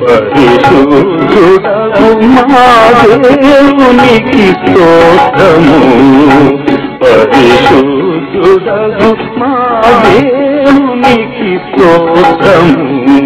పరిశుద్ధుడవు మా దేవునికి స్తోత్రము పరిశుద్ధుడవు మా దేవునికి స్తోత్రము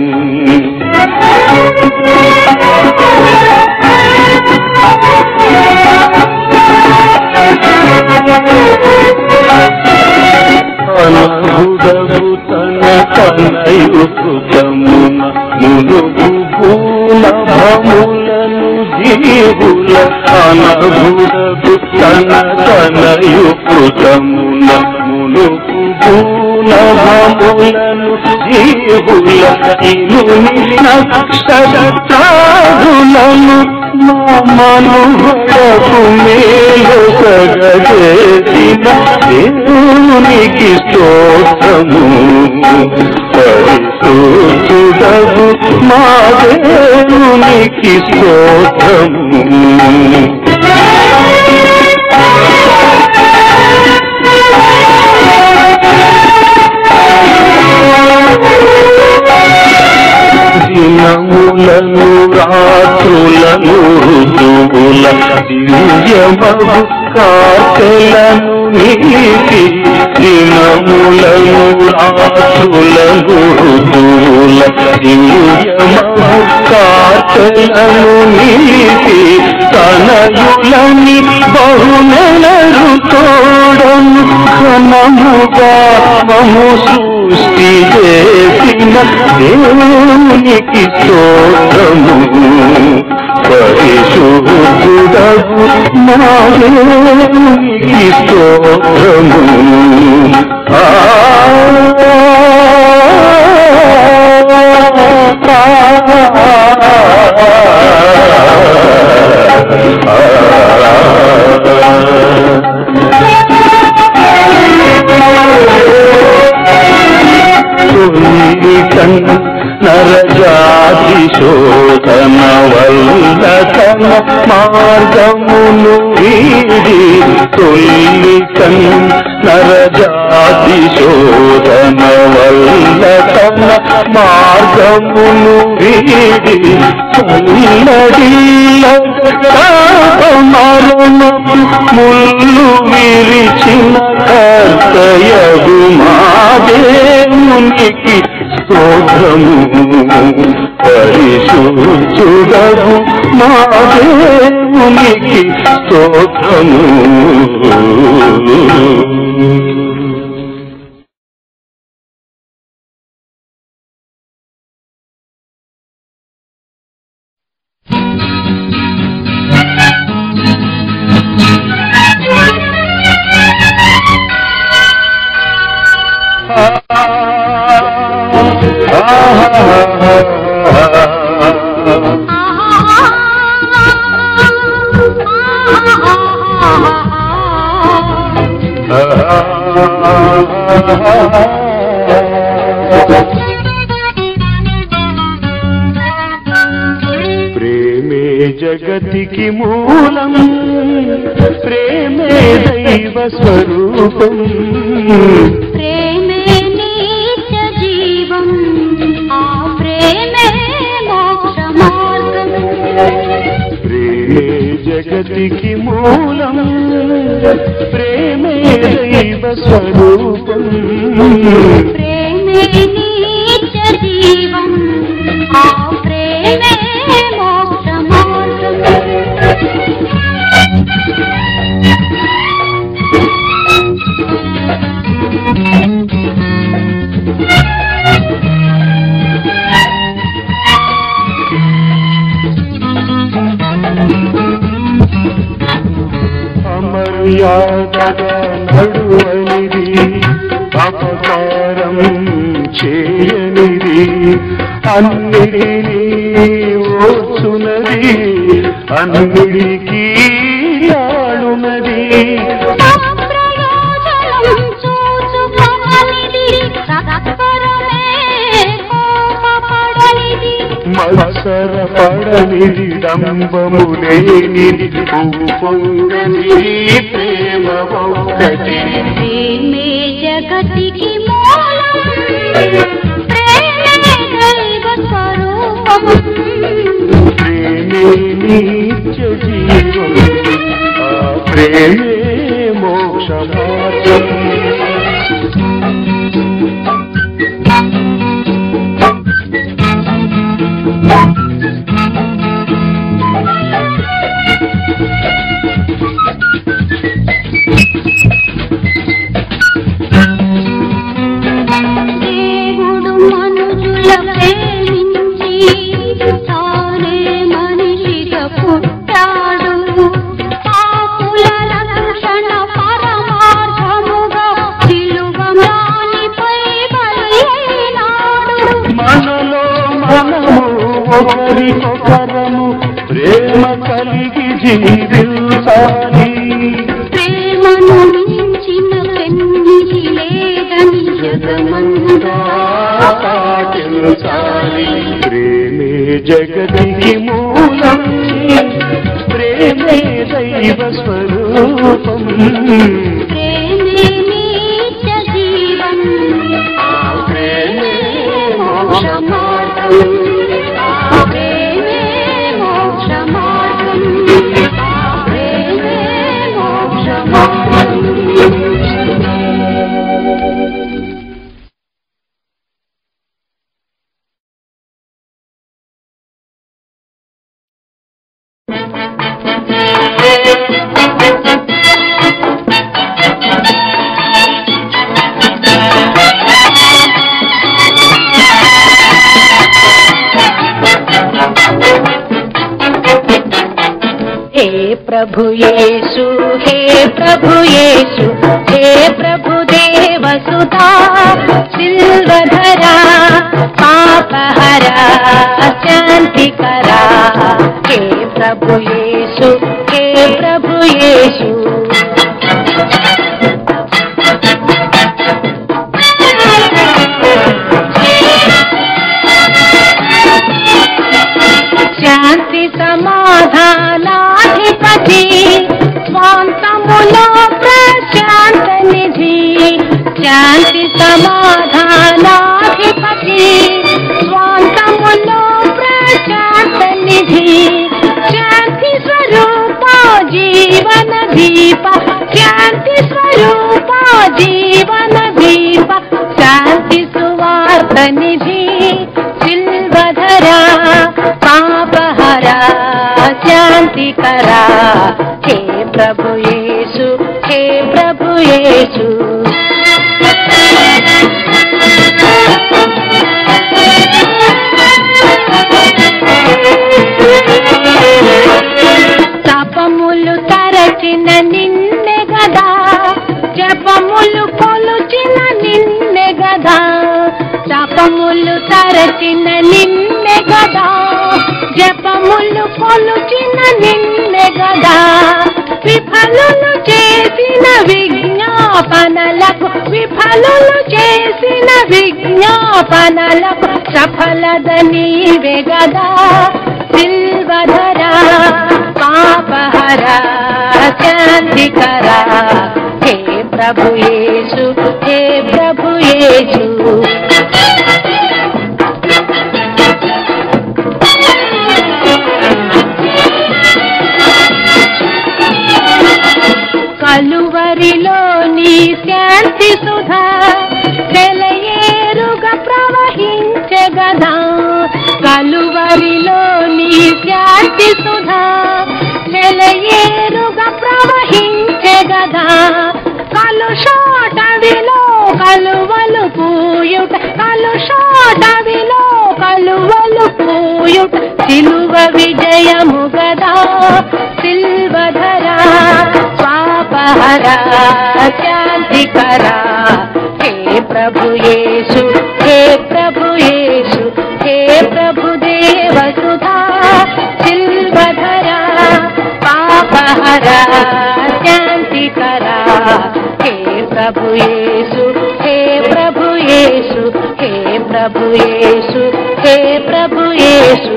అనహుడవు తన తనయు కృతమున మునుగు భూలభములను జీవుల అనహుడవు తన తనయు కృతమున మునుగు భూలభములను జీవుల ఇనుని నక్షత్రాదులను మనుగడకు మేలు సగజేసిన దేవునికి స్తోత్రము పరిశుద్ధుడవు మా దేవునికి స్తోత్రము దినములను రాత్రులను ఋతువుల దివ్యమగు కార్తెలను నీతి దినములను రాత్రులను ఋతువుల దివ్యమగు కార్తెలను నీతి తనయులని బహునెలరు తోడను ఘనముగా మము సృష్టి చేసిన దేవునికి స్తోత్రము పరిశుద్ధుడవు మా దేవునికి స్తోత్రము ఆ సున్నితన్ నరజాతి శోధన వల్ల తన మార్గమును వీడి తొల్లితన్ నరజాతి శోధన వల్ల తన మార్గమును వీడి చల్లడిల్ల మరణపు ముళ్ళు విరిచిన కర్తయగు మా దేవునికి స్తోత్రము పరిశుద్ధుడవు మా దేవునికి స్తోత్రము ప్రేమే జగతికి మూలం ప్రేమే దైవ స్వరూపం ప్రేమే నిత్య జీవం ఆ ప్రేమే మోక్ష మార్గం ప్రేమే జగతికి మూలం ప్రేమే దైవ స్వరూపం ప్రేమే నిత్య జీవం ఆ ప్రేమే మోక్ష మార్గం అమర్యాదగా నడువనిది అపకారం చేయనిది అన్నిటినీ ఓచునది అన్నిటికీ తాళునది ప్రయోజనం చూచుకోనిది సత్వరమే కోపపడనిది మత్సర పడనిది డంబము లేనిది పువ్వు పొంగనిది ప్రేమ ఒక్కటి ప్రేమే జగతికి మూలం ప్రేమే దైవ స్వరూపం నిత్య జీవం ఆ ప్రేమే మోక్ష మార్గం దేవుడు మనుషుల ప్రేమించి తానే మనిషిగా పుట్టాడు పాపుల రక్షణ పరమార్థముగా సిలువ మ్రానిపై బలైనాడు మనలో మనము ఒకరికొకరము ప్రేమ కలిగి జీవించాలి ప్రేమను మించిన పెన్నిది లేదని జగమంతా పాటించాలి ప్రేమే జగతికి మూలం ప్రేమే దైవ స్వరూపం ప్రేమే నిత్య జీవం ఆ ప్రేమే మోక్ష మార్గం ఆ ప్రేమే మోక్ష మార్గం ఆ ప్రేమే మోక్ష మార్గం हे प्रभु येसु हे प्रभु येसु हे प्रभु देव सुता सिल्वधरा पापहरा शान्ति करा हे प्रभु येसु हे प्रभु येसु శాంతి సమాధానాధిపతి స్వాంతములో ప్రశాంత నిధి శాంతి సమాధానాధిపతి స్వాంతములో ప్రశాంత నిధి శాంతి స్వరూప జీవన దీప శాంతి స్వరూప జీవన దీప శాంతి సువార్త నిధి సిల్వధరా పాపహరా శాంతి కరా హే ప్రభు యేసు హే ప్రభు యేసు తపములు తరచిన నిన్నె గదా జపములు కొలుచిన నిన్నె గదా తపములు తరచిన నిన్నె గదా జపములు కొలుచిన నిన్నె గదా విఫలులు చేసిన విజ్ఞాపనలకు విఫలులు చేసిన విజ్ఞాపనలకు సఫలద నీవే గదా సిల్వధరా పాపహరా శాంతికరా హే ప్రభు యేసు హే ప్రభు యేసు కలువరిలోని శాంతి సుధా సెలయేరుగా ప్రవహించగదా కలువరిలోని శాంతి సుధా సెలయేరుగా ప్రవహించగదా కలుషాటవిలో కలువలు పూయుట కలుషాటవిలో కలువలు పూయుట సిలువ విజయము గదా సిల్వధరా పాపహరా శాంతికరా హే ప్రభు యేసు హే ప్రభు యేసు హే ప్రభు దేవ సుధా సిల్వధరా పాపహరా శాంతికరా హే ప్రభు యేసు హే ప్రభు యేసు హే ప్రభు యేసు హే ప్రభు యేసు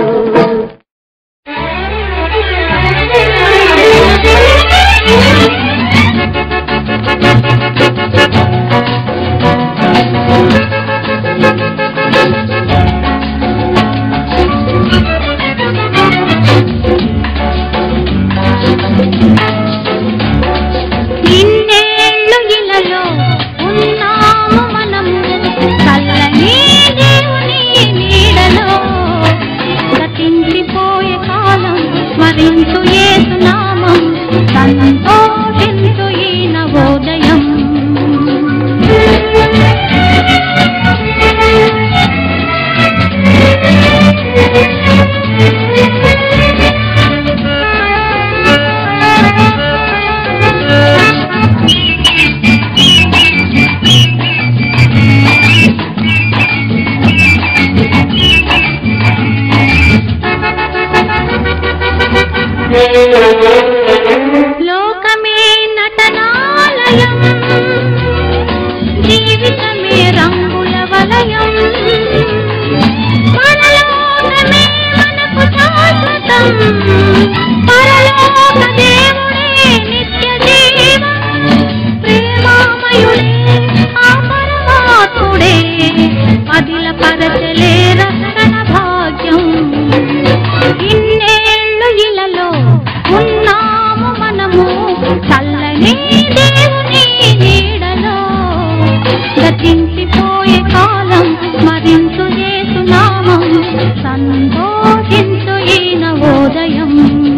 స్మరించు ఏసునామం సంతోషించు ఈ నవోదయం లోకమే నటనాలయం జీవితమే రంగుల వలయం మనలోకమే మనకు శాశ్వతం పరలోక దేవుడే నిత్య జీవం ప్రేమామయుడే ఆ పరమాత్ముడే అదిల పరచలే రక్షణ భాగ్యం ఇన్నేళ్ళు ఇలలో ఉన్నాము మనము చల్లని దేవుని నీడలో గతించిపోయే కాలం స్మరించు చేస్తున్నామం సంతోషించు ఈ నవోదయం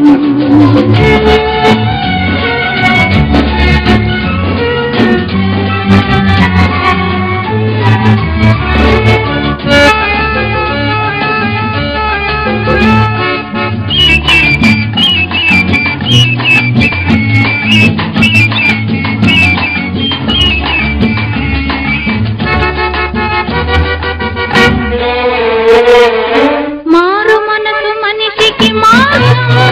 మారు మనసు మనిషికి మాత్రం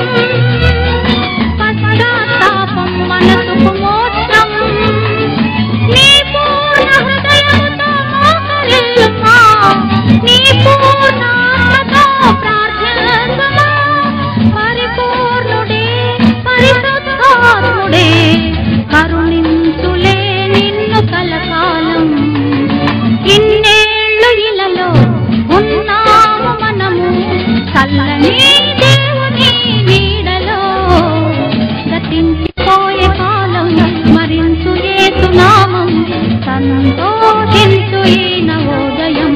పశ్చాత్తాపం మనసుకు మోక్షం నీ పూర్ణ హృదయంతో మోకరిల్లుమా నీ పూర్ణ ఆత్మతో ప్రార్థించుమా పరిపూర్ణుడే పరిశుద్ధాత్ముడే కరుణించులే నిన్ను కలకాలం ఇన్నేళ్ళు ఇలలో ఉన్నాము మనము చల్లని దేవుని నీడలో గతించిపోయే కాలం స్మరించు ఏసునామం సంతోషించు ఈ నవోదయం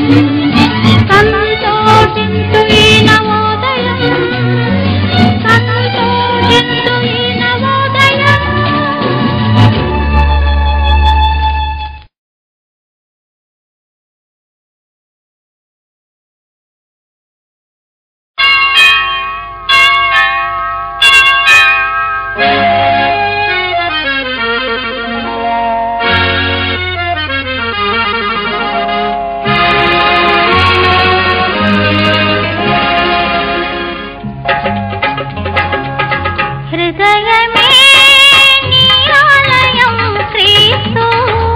సంతోషించు ఈ నవోదయం సంతోషించు ఈ నవోదయం హృదయమే నీ ఆలయం క్రీస్తు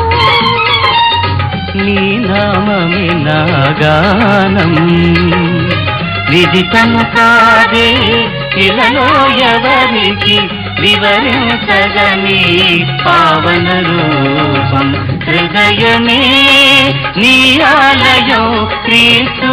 నీ నామమే నా గానం విదితము కాదే ఇలలో ఎవరికి వివరించగని పావన రూపం హృదయమే నీ ఆలయం క్రీస్తు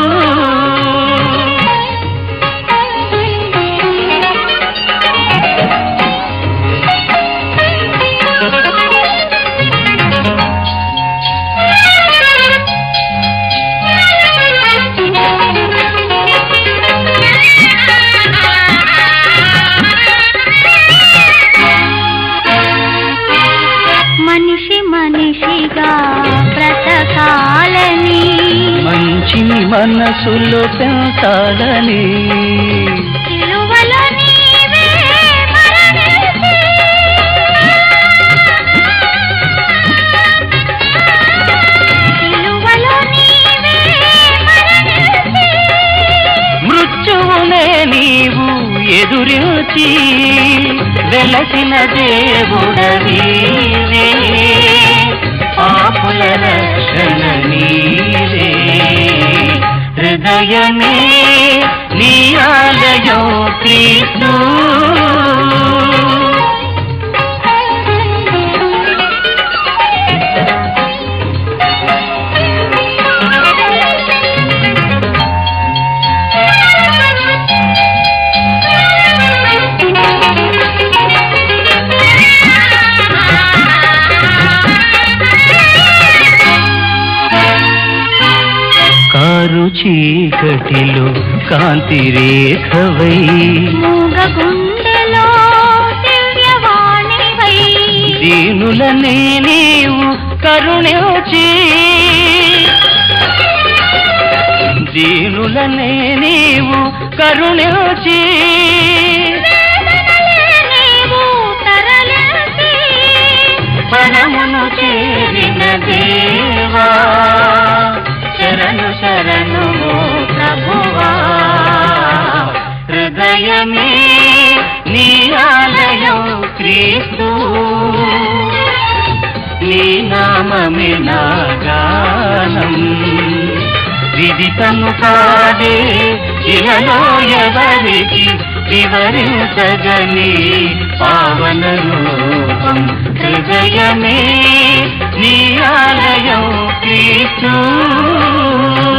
మనిషి మనిషిగా బ్రతకాలని మంచి మనసులో పెంచాలని సిలువలో నీవే మరణించి సిలువలో నీవే మరణించి మృత్యువునే నీవు ఎదురించి వెలసిన దేవుడవీవే పాపుల రక్షణ నీవే హృదయమే నీ ఆలయం క్రీస్తు కారు చీకటిలో కాంతి రేఖవై మూగ గుండెలో దివ్యవాణివై దీనులనే నీవు కరుణించి దీనులనే నీవు కరుణించి వేదనలే నీవు తరలించి పరమును చేరిన దేవా శరణు శరణు ప్రభువా హృదయమే నీ ఆలయం క్రీస్తు నీ నామమే నా గానం విదితము కాదే ఇలలో ఎవరికి వివరించగని పావన రూపం హృదయమే నీ ఆలయం క్రీస్తు